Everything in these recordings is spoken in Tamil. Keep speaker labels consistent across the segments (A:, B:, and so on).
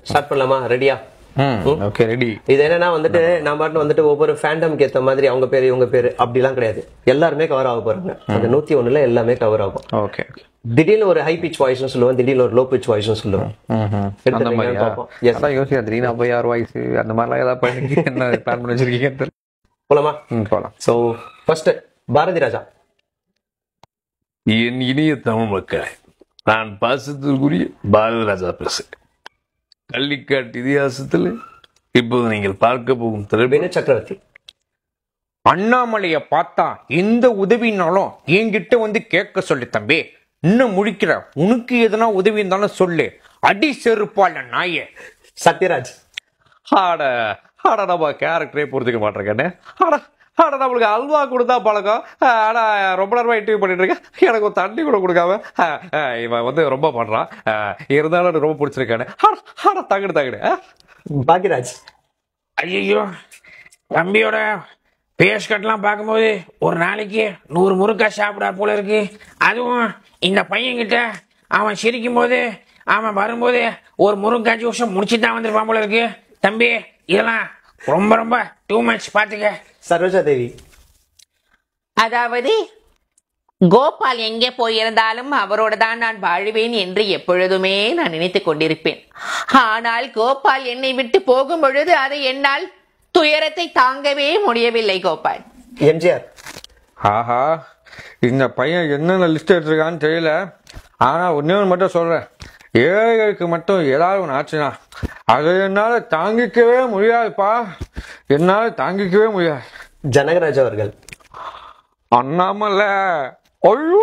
A: ஸ்டார்ட் பண்ணலாமா ரெடியா
B: ம் ஓகே ரெடி
A: இது என்னன்னா வந்துட்டு நான் பாட்டு வந்துட்டு ஒவ்வொரு ஃபேண்டம்க்கு ஏத்த மாதிரி அவங்க பேரு இவங்க பேரு அப்படிலாம் கிடையாது எல்லாருமே கவர் ஆக போறாங்க அந்த நூத்தி ஒண்ணுல எல்லாமே கவர் ஆகும்
B: ஓகே
A: திடீர்னு ஒரு ஹை பிச் வாய்ஸ்னு சொல்லுவேன் திடீர்னு ஒரு லோ பிச் வாய்ஸ்னு சொல்லுவேன்
B: அந்த
A: எடுத்துட்டீங்கன்னு
B: மாதிரியா
A: பார்ப்போம். Yes.
B: அதான் யோசிக்கிறேன் திடீர்னு அப்போ யார் வாய்ஸ் அந்த மாதிரிலாம் ஏதாவது பண்ணி என்ன பிளான் பண்ணி வச்சிருக்கீங்க தெரியல
A: போலாமா
B: ம் போகலாம்
A: சோ ஃபர்ஸ்ட் பாரதி ராஜா
C: என் இனிய தமிழ் மக்களே நான் பாசத்திற்குரிய பாரதிராஜா பேசுகிறேன் கள்ளிக்காட்டு இதிகாசத்தில் இப்போது நீங்கள் பார்க்க போகும் திரைப்படம்
A: வினு சக்கரவர்த்தி
D: அண்ணாமலைய பார்த்தா எந்த உதவினாலும் என்கிட்ட வந்து கேட்க சொல்லு தம்பி இன்னும் முழிக்கிற உனக்கு எதனா உதவி இருந்தாலும் சொல்லு அடி செருப்பால நாயே
A: சத்யராஜ்
B: ஆட ஆட நம்ம கேரக்டரே பொறுத்துக்க மாட்டேங்கண்ணே ஆட ஆட நம்மளுக்கு அல்வா கொடுத்தா பழக்கம் ஆனா ரொம்ப நேரமா இன்டர்வியூ பண்ணிட்டு இருக்கேன் எனக்கு ஒரு தண்ணி கூட கொடுக்காம ஆ, ஆ, இவன் வந்து ரொம்ப பண்றான் ஆ, இருந்தாலும் எனக்கு ரொம்ப பிடிச்சிருக்கானே ஆட ஆட தகுடு தகுடு ஆ.
A: பாக்யராஜ்
D: ஐயோ தம்பியோட பேஸ் கட்லாம் பார்க்கும்போது ஒரு நாளைக்கு நூறு முறுக்கா சாப்பிடா போல இருக்கு அதுவும் இந்த பையன்கிட்ட அவன் சிரிக்கும் போது அவன் வரும்போது ஒரு முருங்கா ஜூஸை முடிச்சு தான் வந்திருப்பான் போல இருக்கு தம்பி இதெல்லாம் ரொம்ப ரொம்ப டூ மச் பார்த்துக்க
A: சரோஜா தேவி
E: அதாவது கோபால் எங்கே போயிருந்தாலும் அவரோடு தான் நான் வாழுவேன் என்று எப்பொழுதுமே நான் நினைத்துக் கொண்டிருப்பேன் ஆனால் கோபால் என்னை விட்டு போகும் பொழுது அதை என்னால் துயரத்தை தாங்கவே முடியவில்லை கோபால்
A: எம்ஜிஆர்
B: ஆஹா இந்த பையன் என்னென்ன லிஸ்ட் எடுத்திருக்கான்னு தெரியல ஆனா ஒண்ணே ஒன்று மட்டும் சொல்றேன் ஏழைகளுக்கு மட்டும் ஏதாவது ஒன்று ஆச்சுன்னா அதை என்னால தாங்கிக்கவே முடியாதுப்பா என்னால தாங்கிக்கவே முடியாது
A: ஜனகராஜ் அவர்கள்
B: அண்ணாமல ஐயோ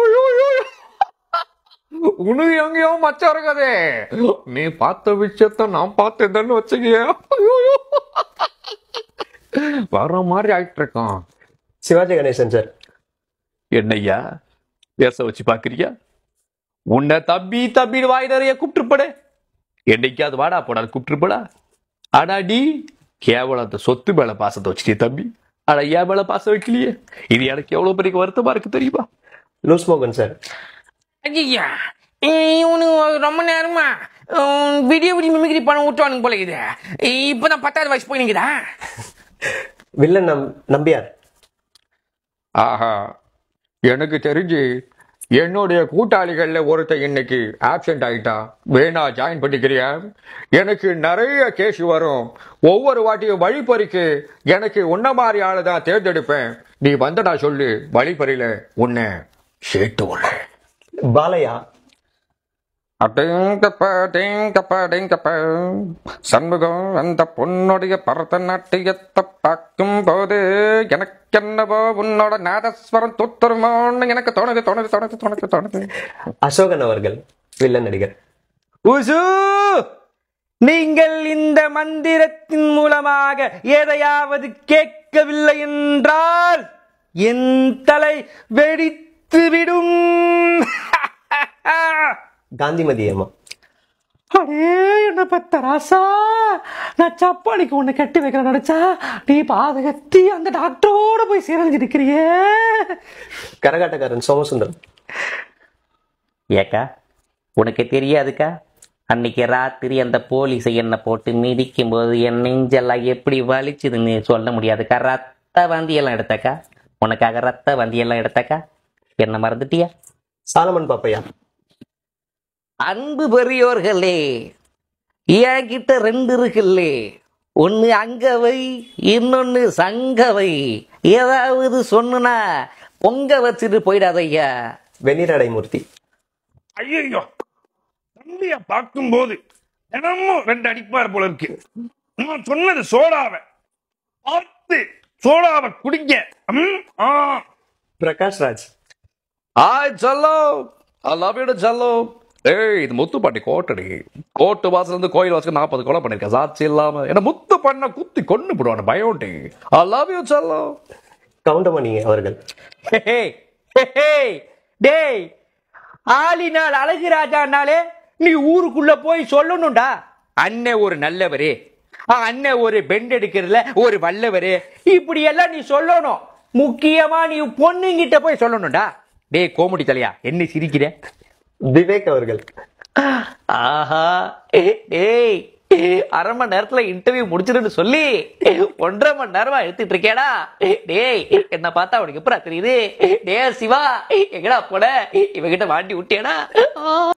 B: உனக்கு எங்கேயோ மச்சம் இருக்காதே நீ பார்த்த விஷயத்த நான் பார்த்தேன்னு வச்சுக்கிய வர மாதிரி ஆயிட்டு இருக்கான்
A: சிவாஜி கணேசன் சார்
C: என்னய்யா பேச வச்சு பாக்குறியா உன்னை தம்பி தம்பி வாய் நிறைய கூப்பிட்டுருப்பட என்னைக்காவது வாடா போடா கூப்பிட்டுருப்படா அடாடி கேவலம் அந்த சொத்து மேல பாசத்தை வச்சுட்டே தம்பி ஆனா என் மேல பாசம் வைக்கலையே இது எனக்கு எவ்வளவு பெரிய வருத்தமா இருக்கு தெரியுமா
A: லூஸ் மோகன் சார்
D: ஐயா இவனு ரொம்ப நேரமா வீடியோ வீடியோ மிமிக்ரி பண்ண விட்டுவானுங்க போல இது இப்பதான் பத்தாவது வயசு போய் நிக்குதா
A: வில்லன் நம் நம்பியார்
B: ஆஹா எனக்கு தெரிஞ்சு என்னுடைய கூட்டாளிகள்ல ஒருத்தன் இன்னைக்கு ஆப்சென்ட் ஆயிட்டா வேணா ஜாயின் பண்ணிக்கிறியா எனக்கு நிறைய கேஸ் வரும் ஒவ்வொரு வாட்டியும் வழிப்பறிக்கு எனக்கு உன்ன மாதிரி ஆளை தான் தேர்ந்தெடுப்பேன் நீ வந்தடா சொல்லு வழிப்பறியில உன்னை சேர்த்து உள்ள
A: பாலையா
B: அடேங்கப்ப டேங்கப்ப டேங்கப்ப சண்முகம் அந்த பொண்ணுடைய பரதநாட்டியத்தை பார்க்கும் போது எனக்கு என்னவோ உன்னோட நாதஸ்வரம் தொத்துருமோன்னு எனக்கு தோணுது தோணுது தோணுது தோணுது தோணுது
A: அசோகன் அவர்கள் வில்லன் நடிகர்
D: உசு நீங்கள் இந்த மந்திரத்தின் மூலமாக எதையாவது கேட்கவில்லை என்றால் என் தலை வெடித்து விடும்
A: காந்திமதி அம்மா
D: அடே என்ன பெத்த ராசா நான் சப்பாளிக்கு ஒண்ணு கட்டி வைக்கிறேன் நினைச்சா நீ பாதகத்தி அந்த டாக்டரோட போய் சேர்ந்து இருக்கிறியே
A: கரகாட்டக்காரன் சோமசுந்தரம்
F: ஏக்கா உனக்கு தெரியாதுக்கா அன்னைக்கு ராத்திரி அந்த போலீஸை என்னை போட்டு மிதிக்கும் போது என் நெஞ்செல்லாம் எப்படி வலிச்சுதுன்னு சொல்ல முடியாதுக்கா ரத்த வந்தியெல்லாம் எடுத்தக்கா உனக்காக ரத்த வந்தியெல்லாம் எடுத்தக்கா என்ன மறந்துட்டியா
A: சாலமன் பாப்பையா
F: அன்பு பெரியோர்களே என்கிட்ட ரெண்டு இருக்குல்லே ஒன்னு அங்கவை இன்னொன்னு சங்கவை ஏதாவது சொன்னுனா பொங்க வச்சுட்டு போயிடாதையா
A: வெண்ணிரடைமூர்த்தி
C: ஐயோ தம்பிய பார்க்கும்போது தினமும் ரெண்டு அடிப்பார் போல இருக்கு நான் சொன்னது சோடாவை பார்த்து சோடாவை குடிங்க ம், ஆ.
A: பிரகாஷ் ராஜ்
B: ஆய் செல்லோ ஐ லவ் யூ செல்லோ ஏய் இது முத்து பாட்டி கோட்டடி கோட்டு வாசல் இருந்து கோயில் வாசல் நாற்பது கொலை பண்ணிருக்கேன் சாட்சி இல்லாம என்ன முத்து பண்ண குத்தி கொண்டு போடுவான பயோட்டி ஐ லவ் யூ செல்லோ
A: கவுண்டமணி அவர்கள்
D: டேய் ஆளினால் அழகு ராஜானாலே நீ ஊருக்குள்ள போய் சொல்லணும்டா அண்ணன் ஒரு நல்லவரு அண்ணன் ஒரு பெண்ட் எடுக்கிறதுல ஒரு வல்லவரு இப்படி எல்லாம் நீ சொல்லணும் முக்கியமா நீ பொண்ணுங்கிட்ட போய் சொல்லணும்டா டேய் கோமுடி தலையா என்ன சிரிக்கிற
A: விவேக் அவர்கள்
F: ஆஹா டேய்
C: அரை மணி நேரத்துல இன்டர்வியூ முடிச்சிருன்னு சொல்லி ஒன்றரை மணி நேரமா எடுத்துட்டு இருக்கேடா டேய் என்ன பார்த்தா உனக்கு எப்படா தெரியுது டே சிவா எங்கடா போன இவகிட்ட மாட்டி விட்டியடா